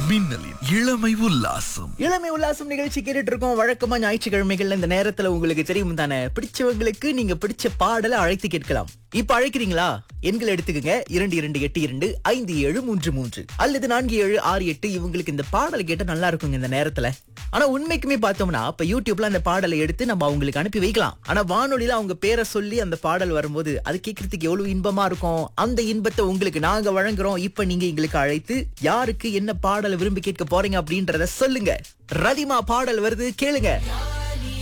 மின்னலின் இளமை உல்லாசம் இளமை உல்லாசம் நிகழ்ச்சி கேட்டுட்டு இருக்கோம் வழக்கமா ஞாயிற்றுக்கிழமைகள்ல இந்த நேரத்துல உங்களுக்கு தெரியும் தானே பிடிச்சவங்களுக்கு நீங்க பிடிச்ச பாடலை அழைத்து கேட்கலாம் இப்ப அழைக்கிறீங்களா எண்கள் எடுத்துக்கங்க இரண்டு இரண்டு எட்டு இரண்டு ஐந்து ஏழு மூன்று மூன்று அல்லது நான்கு ஏழு ஆறு எட்டு இவங்களுக்கு இந்த பாடலை கேட்டா நல்லா இருக்குங்க இந்த நேரத்துல ஆனா உண்மைக்குமே பார்த்தோம்னா இப்ப யூடியூப்ல அந்த பாடலை எடுத்து நம்ம அவங்களுக்கு அனுப்பி வைக்கலாம் ஆனா வானொலியில அவங்க பேரை சொல்லி அந்த பாடல் வரும்போது அது கேட்கறதுக்கு எவ்வளவு இன்பமா இருக்கும் அந்த இன்பத்தை உங்களுக்கு நாங்க வழங்குறோம் இப்ப நீங்க எங்களுக்கு அழைத்து யாருக்கு என்ன பாடலை விரும்பி கேட்க போறீங்க அப்படின்றத சொல்லுங்க ரதிமா பாடல் வருது கேளுங்க